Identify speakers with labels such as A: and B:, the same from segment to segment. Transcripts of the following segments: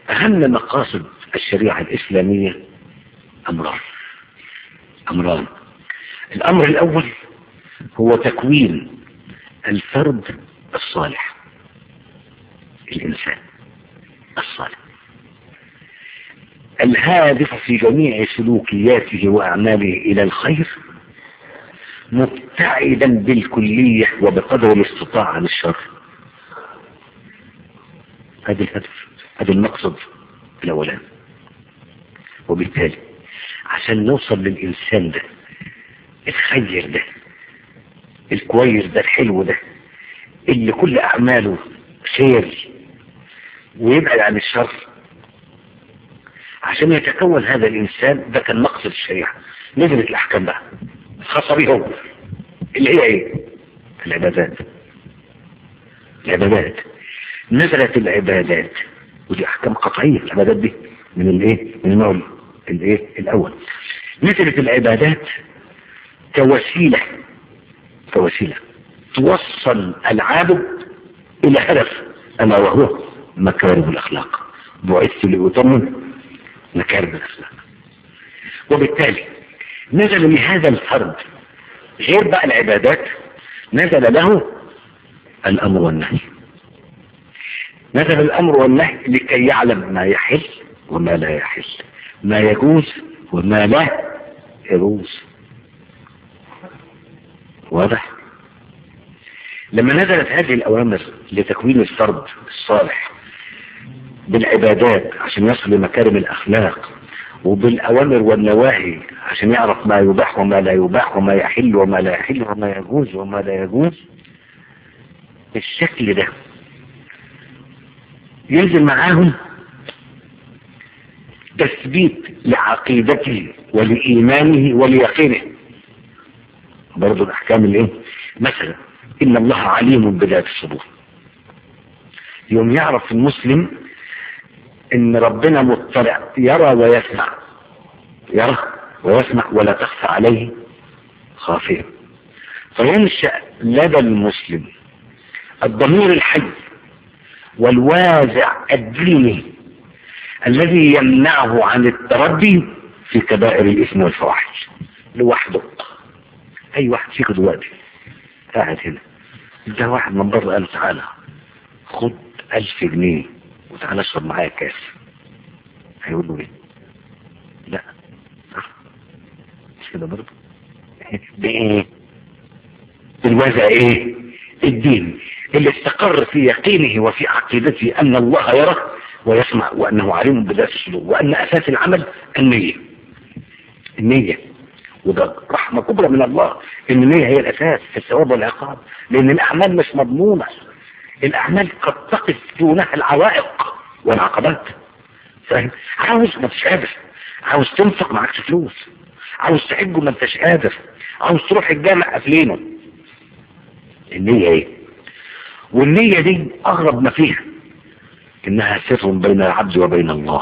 A: أهم مقاصد الشريعة الإسلامية أمران أمران الأمر الأول هو تكوين الفرد الصالح الإنسان الصالح الهادف في جميع سلوكياته وأعماله إلى الخير مبتعدا بالكلية وبقدر الاستطاعة عن الشر هذا الهدف هذا المقصد الأولاني وبالتالي عشان نوصل للإنسان ده الخير ده الكويس ده الحلو ده اللي كل أعماله خير ويبعد عن الشر عشان يتكون هذا الإنسان ده كان مقصد الشريعة نزلت الأحكام بقى خاصة به هو اللي هي ايه العبادات العبادات نزلت العبادات ودي احكام قطعية العبادات دي من الايه من النوع الايه الاول نزلت العبادات كوسيلة كوسيلة توصل العابد الى هدف اما وهو مكارم الاخلاق بعثت لأتمم مكارم الاخلاق وبالتالي نزل لهذا الفرد غير بقى العبادات نزل له الأمر والنهي نزل الأمر والنهي لكي يعلم ما يحل وما لا يحل ما يجوز وما لا يجوز واضح لما نزلت هذه الأوامر لتكوين الفرد الصالح بالعبادات عشان يصل لمكارم الأخلاق وبالأوامر والنواهي عشان يعرف ما يباح وما لا يباح وما يحل وما لا يحل وما يجوز وما لا يجوز الشكل ده ينزل معاهم تثبيت لعقيدته ولإيمانه وليقينه برضو الأحكام الايه مثلا إن الله عليم بذات الصدور يوم يعرف المسلم ان ربنا مطلع يرى ويسمع يرى ويسمع ولا تخفى عليه خافية فينشأ لدى المسلم الضمير الحي والوازع الديني الذي يمنعه عن التردي في كبائر الإثم والفواحش لوحده أي واحد فيك دلوقتي قاعد هنا ده واحد من بره قال تعالى خد ألف جنيه وتعالى اشرب معايا كاس هيقول له ايه لا صح مش كده برضه بايه الوزع ايه الدين اللي استقر في يقينه وفي عقيدته ان الله يرى ويسمع وانه عليم بذات الصدور وان اساس العمل النية النية وده رحمة كبرى من الله ان النية هي الاساس في الثواب والعقاب لان الاعمال مش مضمونة الاعمال قد تقف دونها العوائق والعقبات فاهم عاوز ما انتش قادر عاوز تنفق معكش فلوس عاوز تحج ما انتش قادر عاوز تروح الجامع قافلينه النية ايه والنية دي اغرب ما فيها انها سر بين العبد وبين الله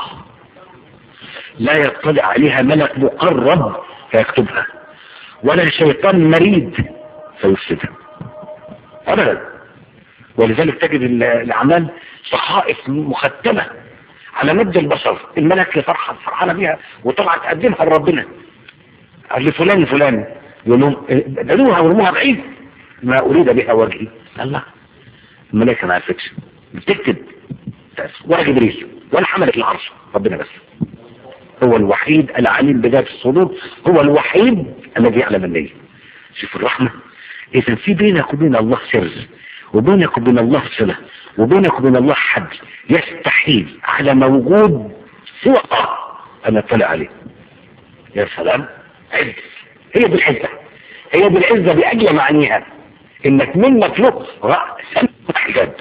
A: لا يطلع عليها ملك مقرب فيكتبها ولا شيطان مريد فيفسدها ابدا ولذلك تجد الاعمال صحائف مختمة على مد البصر الملك فرحة فرحانة بيها وطبعا تقدمها لربنا لفلان فلان يقول لهم بدوها ورموها بعيد ما اريد بها وجهي الله الملائكة ما عرفتش بتكتب ولا جبريل ولا حملة العرش ربنا بس هو الوحيد العليم بذات الصدور هو الوحيد الذي يعلم النية شوف الرحمة اذا في بينك وبين الله سر وبينك وبين الله صلة وبينك وبين الله حد يستحيل على موجود سوى الله أن يطلع عليه يا سلام عز هي بالعزة هي بالعزة بأجل معانيها إنك من مخلوق رأسا حجاب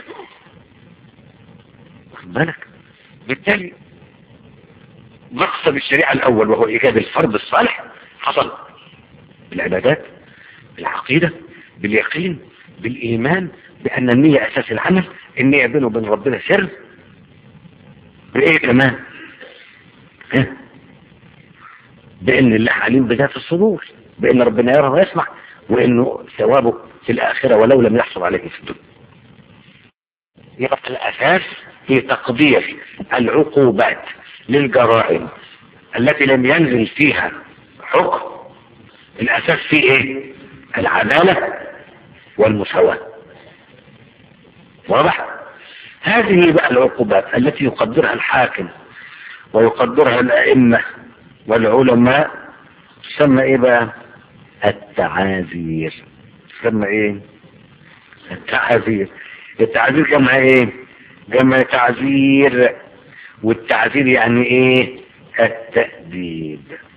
A: واخد بالك بالتالي مقصد الشريعة الأول وهو إيجاد الفرد الصالح حصل بالعبادات بالعقيدة باليقين بالإيمان بأن النية أساس العمل النية بينه وبين ربنا سر بإيه كمان إيه؟ بأن الله عليم بذات الصدور بأن ربنا يرى ويسمع وأنه ثوابه في الآخرة ولو لم يحصل عليه في الدنيا يبقى الأساس في تقدير العقوبات للجرائم التي لم ينزل فيها حكم الأساس في إيه؟ العدالة والمساواة واضح؟ هذه بقى العقوبات التي يقدرها الحاكم ويقدرها الأئمة والعلماء تسمى إيه بقى؟ التعازير تسمى إيه؟ التعازير التعزير جمع ايه جمع تعزير والتعزير يعني ايه التأديب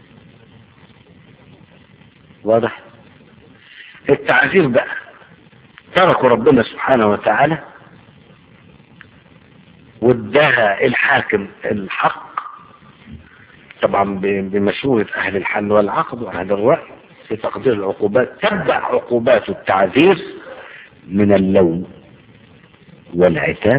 A: واضح التعزير بقى تركوا ربنا سبحانه وتعالى واداها الحاكم الحق طبعا بمشورة اهل الحل والعقد واهل الرأي في تقدير العقوبات تبع عقوبات التعزير من اللوم والعتاب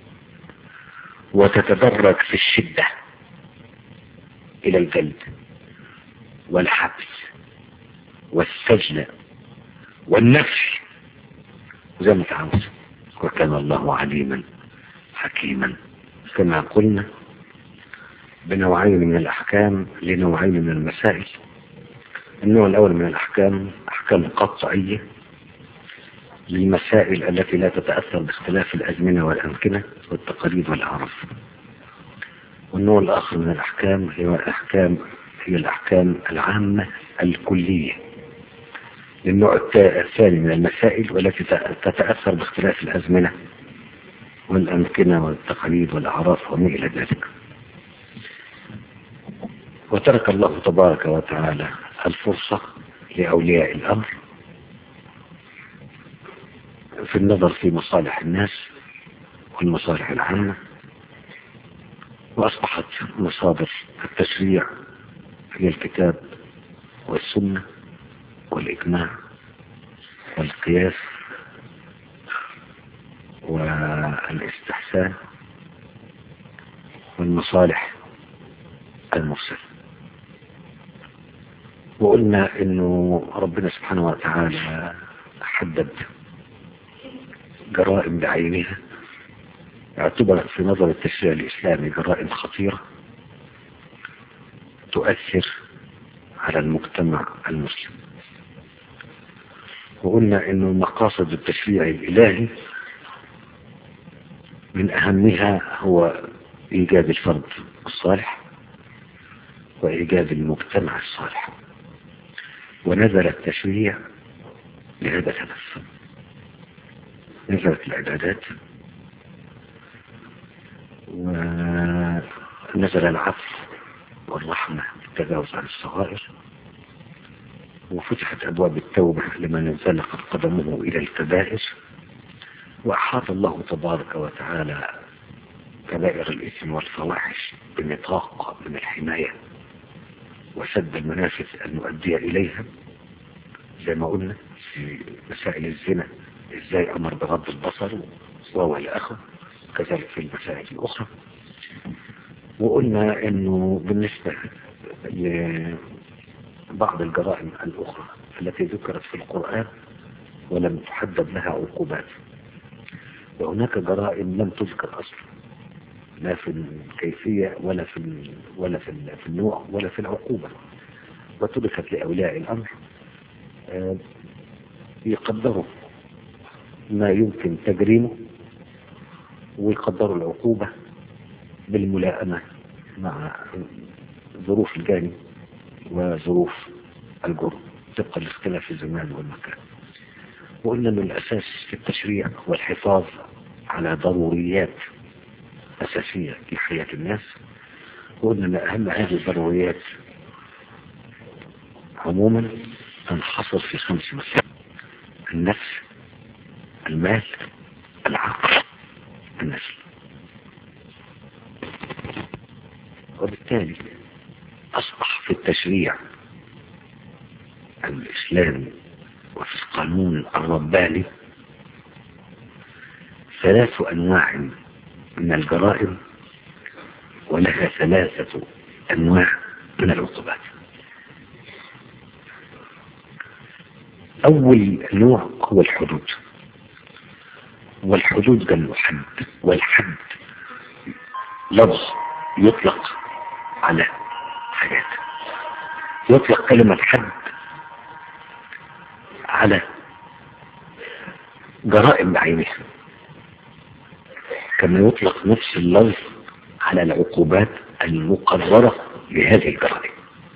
A: وتتدرج في الشدة إلى الجلد والحبس والسجن والنفي زي ما تعوز وكان الله عليما حكيما كما قلنا بنوعين من الأحكام لنوعين من المسائل النوع الأول من الأحكام أحكام قطعية للمسائل التي لا تتأثر باختلاف الأزمنة والأمكنة والتقاليد والأعراف والنوع الآخر من الأحكام هي الأحكام هي الأحكام العامة الكلية للنوع الثاني من المسائل والتي تتأثر باختلاف الأزمنة والأمكنة والتقاليد والأعراف وما إلى ذلك وترك الله تبارك وتعالى الفرصة لأولياء الأمر في النظر في مصالح الناس والمصالح العامة وأصبحت مصادر التشريع هي الكتاب والسنة والإجماع والقياس والاستحسان والمصالح المرسلة وقلنا انه ربنا سبحانه وتعالى حدد جرائم بعينها اعتبرت في نظر التشريع الإسلامي جرائم خطيرة تؤثر على المجتمع المسلم وقلنا انه مقاصد التشريع الإلهي من أهمها هو إيجاد الفرد الصالح وإيجاد المجتمع الصالح ونزل التشريع لهذا الهدف نزلت العبادات ونزل العفو والرحمة والتجاوز عن الصغائر وفتحت أبواب التوبة لمن انزلقت قدمه إلى الكبائر وأحاط الله تبارك وتعالى كبائر الإثم والفواحش بنطاق من الحماية وسد المنافذ المؤدية إليها زي ما قلنا في مسائل الزنا ازاي امر بغض البصر وهو الاخر كذلك في المسائل الاخرى وقلنا انه بالنسبة لبعض الجرائم الاخرى التي ذكرت في القرآن ولم تحدد لها عقوبات وهناك جرائم لم تذكر اصلا لا في الكيفية ولا في ولا في, في النوع ولا في العقوبة وتركت لأولياء الأمر يقدروا ما يمكن تجريمه ويقدروا العقوبة بالملائمة مع ظروف الجاني وظروف الجرم طبقا لاختلاف الزمان والمكان وقلنا ان الاساس في التشريع هو الحفاظ على ضروريات اساسية لحياة الناس وقلنا ان اهم هذه الضروريات عموما تنحصر في خمس مسائل النفس المال العقل النسل وبالتالي أصبح في التشريع الإسلامي وفي القانون الرباني ثلاث أنواع من الجرائم ولها ثلاثة أنواع من العقوبات أول نوع هو الحدود والحدود جمع حد والحد لفظ يطلق على حاجات يطلق كلمة حد على جرائم بعينها كما يطلق نفس اللفظ على العقوبات المقررة لهذه الجرائم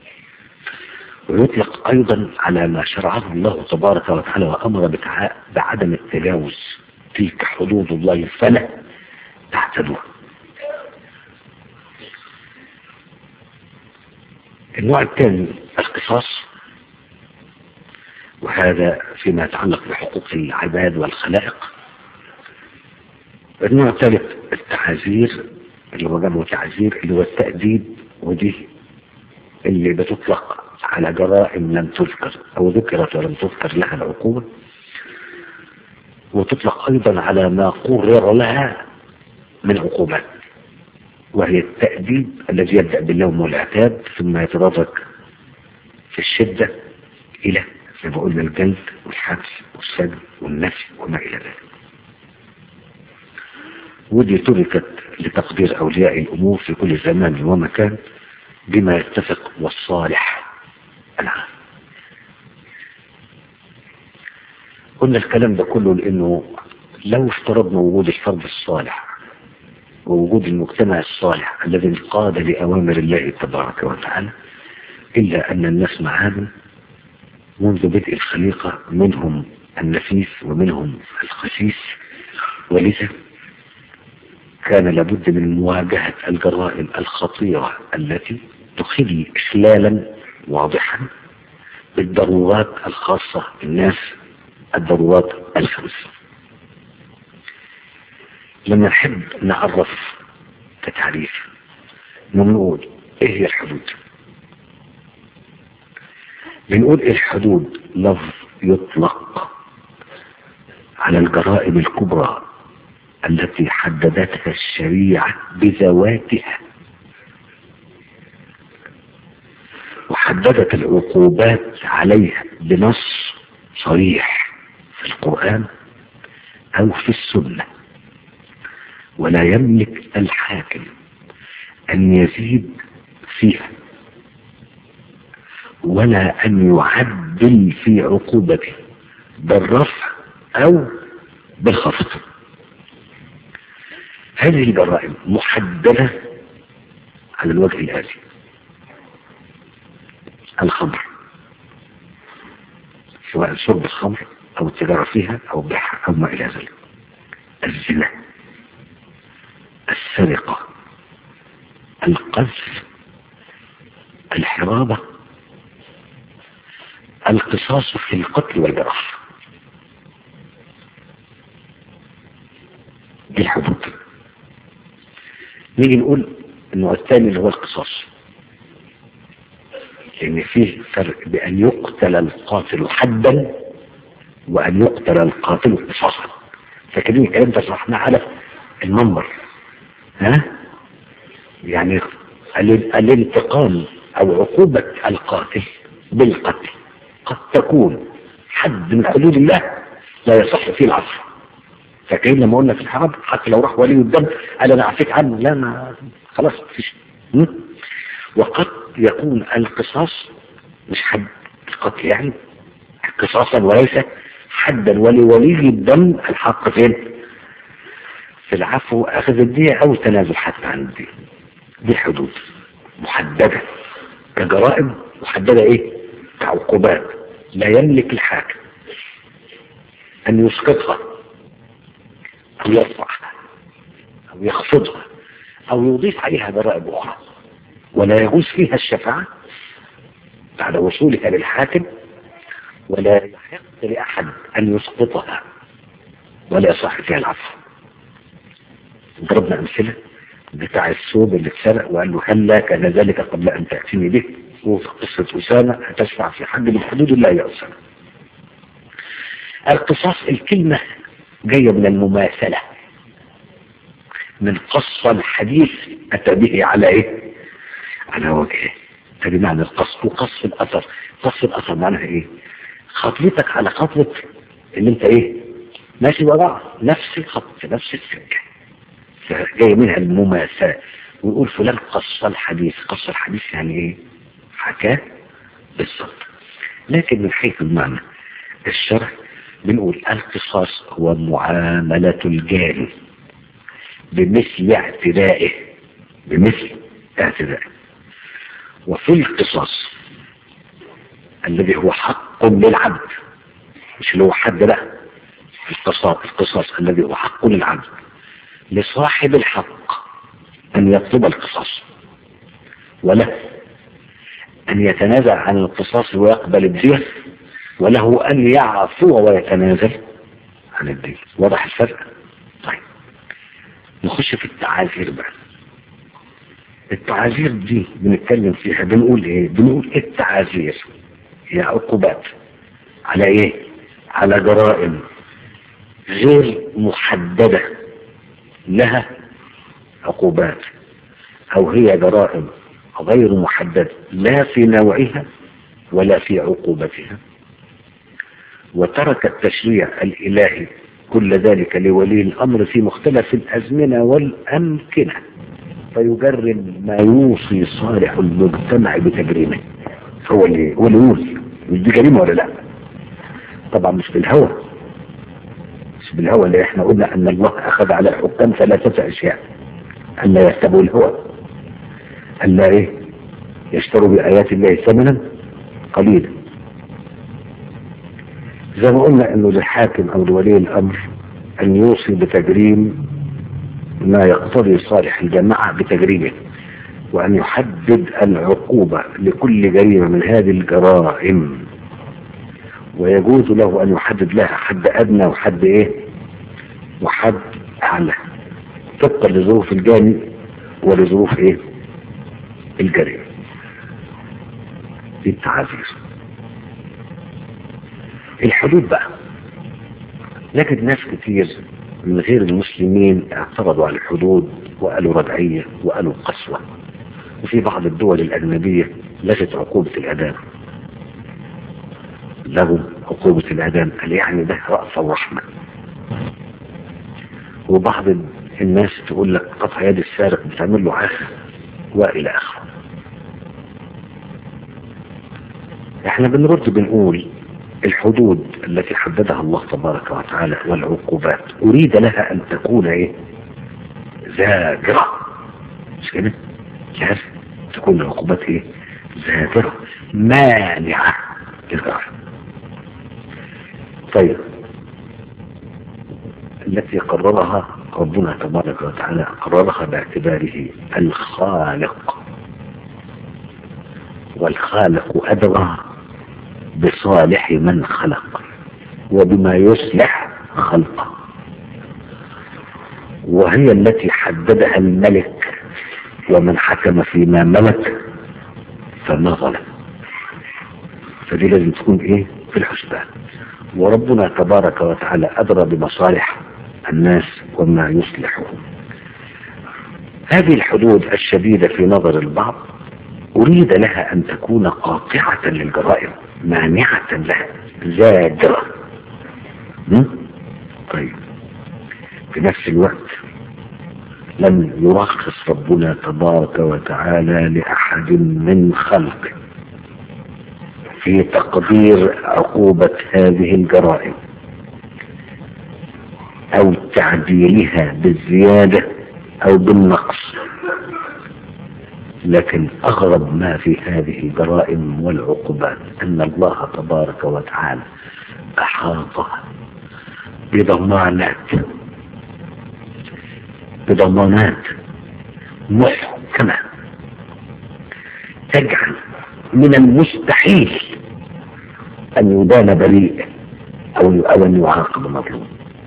A: ويطلق أيضا على ما شرعه الله تبارك وتعالى وأمر بتع- بعدم التجاوز تلك حدود الله فلا تعتدوها النوع الثاني القصاص وهذا فيما يتعلق بحقوق العباد والخلائق النوع الثالث التعازير اللي هو جمع تعزير اللي هو التأديب ودي اللي بتطلق على جرائم لم تذكر أو ذكرت ولم تذكر لها العقوبة وتطلق أيضا على ما قرر لها من عقوبات وهي التأديب الذي يبدأ باللوم والعتاب ثم يتدرج في الشدة إلى زي ما قلنا الجلد والحبس والسجن والنفي وما إلى ذلك ودي تركت لتقدير أولياء الأمور في كل زمان ومكان بما يتفق والصالح العام قلنا الكلام ده كله لأنه لو افترضنا وجود الفرد الصالح ووجود المجتمع الصالح الذي انقاد لأوامر الله تبارك وتعالى إلا أن الناس معانا منذ بدء الخليقة منهم النفيس ومنهم الخسيس ولذا كان لابد من مواجهة الجرائم الخطيرة التي تخل إخلالا واضحا بالضرورات الخاصة بالناس الضرورات الخمس لما نحب نعرف كتعريف نقول ايه هي الحدود بنقول الحدود لفظ يطلق على الجرائم الكبرى التي حددتها الشريعة بذواتها وحددت العقوبات عليها بنص صريح في القرآن أو في السنة ولا يملك الحاكم أن يزيد فيها ولا أن يعدل في عقوبته بالرفع أو بالخفض هذه الجرائم محددة على الوجه الآتي الخمر سواء شرب الخمر أو التجارة فيها أو بيعها أو ما إلى ذلك الزنا السرقة القذف الحرابة القصاص في القتل والجرح دي الحدود نيجي نقول النوع الثاني اللي هو القصاص لان فيه فرق بان يقتل القاتل حدا وان يقتل القاتل قصاصا فاكرين الكلام ده شرحناه على المنبر ها يعني ال- الانتقام او عقوبة القاتل بالقتل قد تكون حد من حدود الله لا يصح فيه العفو فاكرين لما قلنا في الحرب حتى لو راح ولي الدم قال انا عفيت عنه لا ما خلاص مفيش م? وقد يكون القصاص مش حد القتل يعني قصاصا وليس حدا ولولي الدم الحق فين في العفو اخذ الدية او التنازل حتى عن الدية دي حدود محددة كجرائم محددة ايه كعقوبات لا يملك الحاكم ان يسقطها او يرفعها او يخفضها او يضيف عليها جرائم اخرى ولا يجوز فيها الشفاعة بعد وصولها للحاكم ولا يحق لأحد أن يسقطها ولا يصح فيها العفو ضربنا أمثلة بتاع الثوب اللي اتسرق وقال له هلا كان ذلك قبل أن تأتيني به وفي قصة أسامة هتشفع في حد من حدود الله يا أسامة القصاص الكلمة جاية من المماثلة من قص الحديث أتى به على إيه؟ على وجهه فبمعنى القص وقص الأثر قص الأثر معناها إيه؟ خطوتك على خطوة اللي أنت إيه؟ ماشي وراه نفس الخط نفس السكة جاي منها المماساة ويقول فلان قص الحديث قص الحديث يعني ايه حكاه بالظبط لكن من حيث المعنى الشرع بنقول القصاص هو معاملة الجاني بمثل اعتدائه بمثل اعتدائه وفي القصاص الذي هو حق للعبد مش اللي هو حد بقى القصاص القصاص الذي هو حق للعبد لصاحب الحق أن يطلب القصاص وله أن يتنازع عن القصاص ويقبل الدية وله أن يعفو ويتنازل عن الدين واضح الفرق طيب نخش في التعاذير بقى التعاذير دي بنتكلم فيها بنقول ايه بنقول التعاذير هي عقوبات على ايه على جرائم غير محددة لها عقوبات او هي جرائم غير محددة لا في نوعها ولا في عقوبتها وترك التشريع الإلهي كل ذلك لولي الأمر في مختلف الأزمنة والأمكنة فيجرم ما يوصي صالح المجتمع بتجريمه هو اللي هو اللي يوصي مش دي جريمة ولا لا طبعا مش بالهوى مش بالهوى اللي احنا قلنا ان الله اخذ على الحكام ثلاثة اشياء ان لا يتبعوا الهوى ان لا ايه يشتروا بآيات الله ثمنا قليلا زي ما قلنا انه للحاكم او لولي الامر ان يوصي بتجريم ما يقتضي صالح الجماعة بتجريمه وان يحدد العقوبة لكل جريمة من هذه الجرائم ويجوز له ان يحدد لها حد ادنى وحد ايه وحد اعلى طبقا لظروف الجاني ولظروف ايه الجريمة دي التعازير الحدود بقى نجد ناس كتير من غير المسلمين اعترضوا على الحدود وقالوا ردعية وقالوا قسوة وفي بعض الدول الأجنبية لغت عقوبة الإعدام لغوا عقوبة الإعدام قال يعني ده رأس الرحمة وبعض الناس تقول لك قطع يد السارق بتعمل له عاهة وإلى آخره احنا بنرد بنقول الحدود التي حددها الله تبارك وتعالى والعقوبات أريد لها أن تكون إيه زاجرة مش كده لازم تكون العقوبات إيه زاجرة مانعة للجرائم طيب التي قررها ربنا تبارك وتعالى قررها باعتباره الخالق والخالق أدرى بصالح من خلق وبما يصلح خلقه وهي التي حددها الملك ومن حكم فيما ملك فما ظلم فدي لازم تكون ايه في الحسبان وربنا تبارك وتعالى أدرى بمصالح الناس وما يصلحهم هذه الحدود الشديدة في نظر البعض أريد لها أن تكون قاطعة للجرائم مانعة لها زاجرة طيب في نفس الوقت لم يرخص ربنا تبارك وتعالى لأحد من خلقه في تقدير عقوبة هذه الجرائم أو تعديلها بالزيادة أو بالنقص لكن أغرب ما في هذه الجرائم والعقوبات أن الله تبارك وتعالى أحاط بضمانات بضمانات محكمة تجعل من المستحيل أن يدان بريء أو أو أن يعاقب مظلوم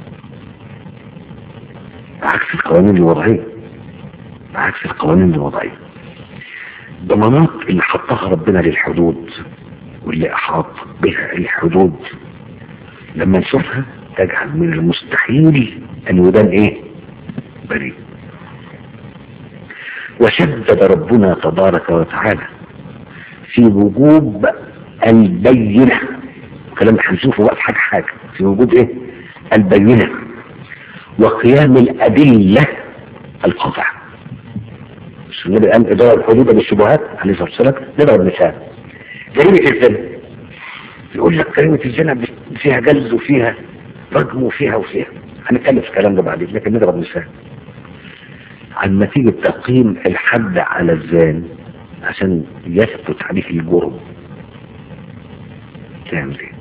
A: عكس القوانين الوضعية عكس القوانين الوضعية الضمانات اللي حطها ربنا للحدود واللي أحاط بها الحدود لما نشوفها تجعل من المستحيل أن يدان إيه بريء وشدد ربنا تبارك وتعالى في وجوب البينة الكلام اللي هنشوفه بقى في حاجة حاجة في وجود ايه البينة وقيام الأدلة القاطعة مش النبي قال إدارة الحدود بالشبهات عليه الصلاة والسلام نضرب مثال جريمة الزنا يقول لك جريمة الزنا فيها جلد وفيها رجم وفيها وفيها هنتكلم في الكلام ده بعدين لكن نضرب مثال عن نتيجة تقييم الحد على الزان عشان يثبت عليه الجرم تعمل ايه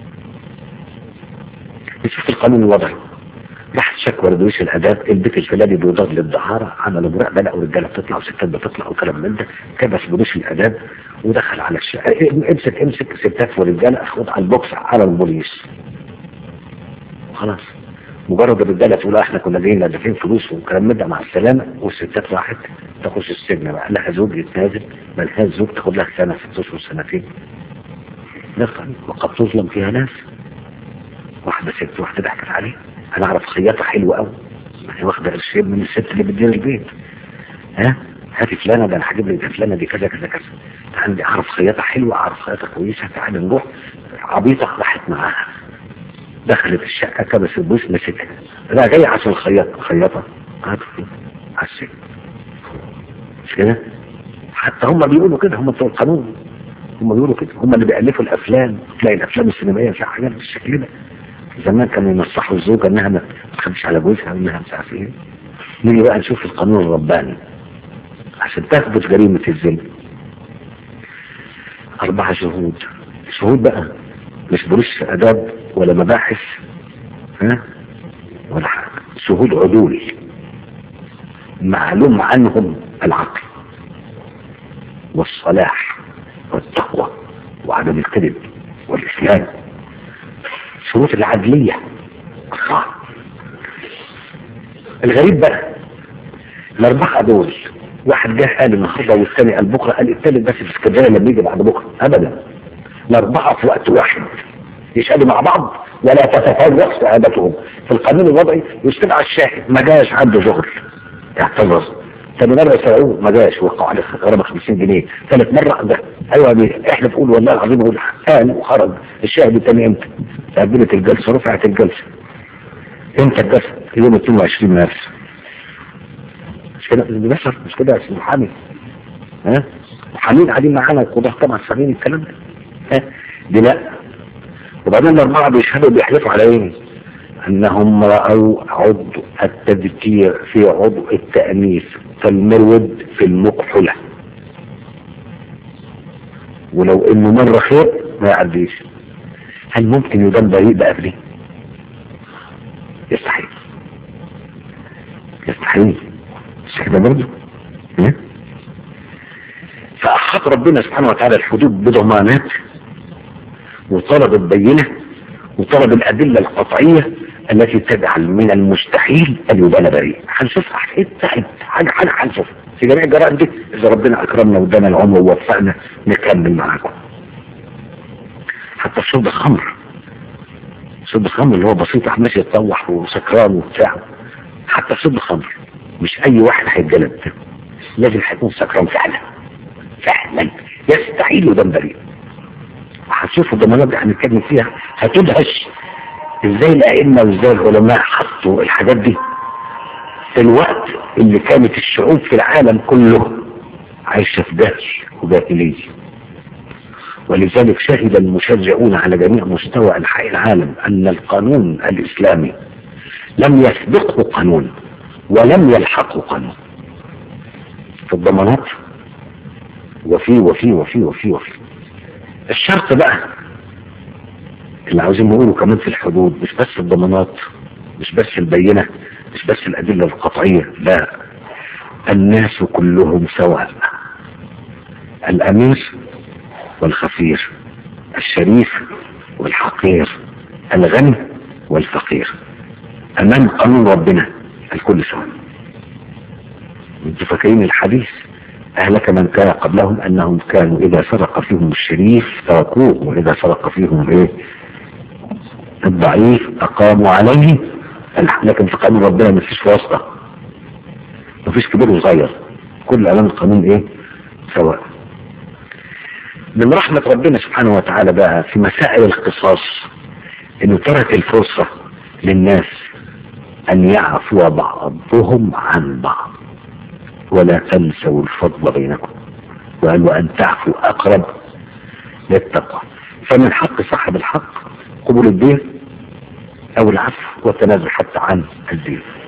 A: نشوف القانون الوضعي راح شكوى لدروس الاداب البيت الفلاني بيضاد للدعارة عملوا مراقبه لقوا رجاله بتطلع وستات بتطلع وكلام من ده كبس بدوش الاداب ودخل على الشقه امسك امسك ستات ورجاله اخد على البوكس على البوليس خلاص مجرد الرجاله تقول احنا كنا جايين دافعين فلوس وكلام من ده مع السلامه والستات راحت تخش السجن بقى لها زوج يتنازل ملهاش زوج تاخد لها سنه ست اشهر سنتين نفهم وقد تظلم فيها ناس واحده ست واحده ضحكت عليه انا اعرف خياطه حلوه قوي ما هي واخده قرشين من الست اللي بتدير البيت ها هاتي فلانه ده انا هجيب لك فلانه دي كذا كذا كذا عندي اعرف خياطه حلوه اعرف خياطه كويسه تعالى نروح عبيطه راحت معاها دخلت الشقه كبس البوس مسكها لا جاي عشان الخياطه الخياطه هاتوا على السجن مش كده حتى هم بيقولوا كده هم بتوع القانون هم بيقولوا كده هم اللي بيألفوا الافلام تلاقي الافلام السينمائيه فيها حاجات بالشكل ده زمان كانوا ينصحوا الزوجة انها ما تخافش على جوزها وانها مش عارف ايه نيجي بقى نشوف القانون الرباني عشان تثبت جريمة الزنا أربعة شهود شهود بقى مش بوليس آداب ولا مباحث ها ولا حاجة شهود عدول معلوم عنهم العقل والصلاح والتقوى وعدم الكذب والإسلام شروط العدلية الله الغريب بقى الأربعة دول واحد جه قال النهارده والثاني قال بكره قال الثالث بس في اسكندريه لما يجي بعد بكره ابدا الاربعه في وقت واحد يشهدوا مع بعض ولا تتفوق شهادتهم في القانون الوضعي يستدعى الشاهد ما جاش عنده شغل يعتذر ثاني مرة يسرقوه ما جاش وقعوا عليه غرامة 50 جنيه ثالث مرة ده ايوه بيه. احنا بنقول والله العظيم هو قال وخرج الشاهد الثاني امتى؟ تأجلت الجلسة رفعت الجلسة امتى الجلسة؟ يوم 22 مارس مش كده اللي بيحصل مش كده يا محامي ها محامين قاعدين معانا القضاة طبعا سامعين الكلام ده ها دي لا وبعدين الأربعة بيشهدوا بيحلفوا على ايه؟ انهم رأوا عضو التذكير في عضو التأنيث كالمرود في المكحلة ولو انه مرة خير ما يعديش هل ممكن يدان بريء بقى بدي يستحيل يستحيل مش كده برضه فأحاط ربنا سبحانه وتعالى الحدود بضمانات وطلب البينة وطلب الأدلة القطعية التي تجعل من المستحيل أن يبان بريء هنشوفها حتة حتة حاجة حاجة هنشوفها في جميع الجرائم دي إذا ربنا أكرمنا وادانا العمر ووفقنا نكمل معاكم حتى شرب الخمر شرب الخمر اللي هو بسيط واحد ماشي يتطوح وسكران وبتاع حتى شرب الخمر مش أي واحد هيتجلد لازم هيكون سكران فعلا فعلا يستحيل يبان بريء هتشوفوا الضمانات اللي هنتكلم فيها هتدهش ازاي الائمه وازاي العلماء حطوا الحاجات دي في الوقت اللي كانت الشعوب في العالم كله عايشه في دهش وجاهليه ولذلك شهد المشجعون على جميع مستوى انحاء العالم ان القانون الاسلامي لم يسبقه قانون ولم يلحقه قانون في الضمانات وفي وفي وفي وفي وفي الشرط بقى اللي عاوزين نقوله كمان في الحدود مش بس الضمانات مش بس البينة مش بس الأدلة القطعية لا الناس كلهم سواء الأمير والخفير الشريف والحقير الغني والفقير أمام قانون ربنا الكل سواء انتوا فاكرين الحديث أهلك من كان قبلهم أنهم كانوا إذا سرق فيهم الشريف تركوه وإذا سرق فيهم إيه الضعيف أقاموا عليه لكن في قانون ربنا ما فيش واسطة ما فيش كبير وصغير كل أمام القانون إيه سواء من رحمة ربنا سبحانه وتعالى بقى في مسائل القصاص إنه ترك الفرصة للناس أن يعفو بعضهم عن بعض ولا تنسوا الفضل بينكم وقال وأن تعفوا أقرب للتقوى فمن حق صاحب الحق قبول الدين أو العفو والتنازل حتى عن الدين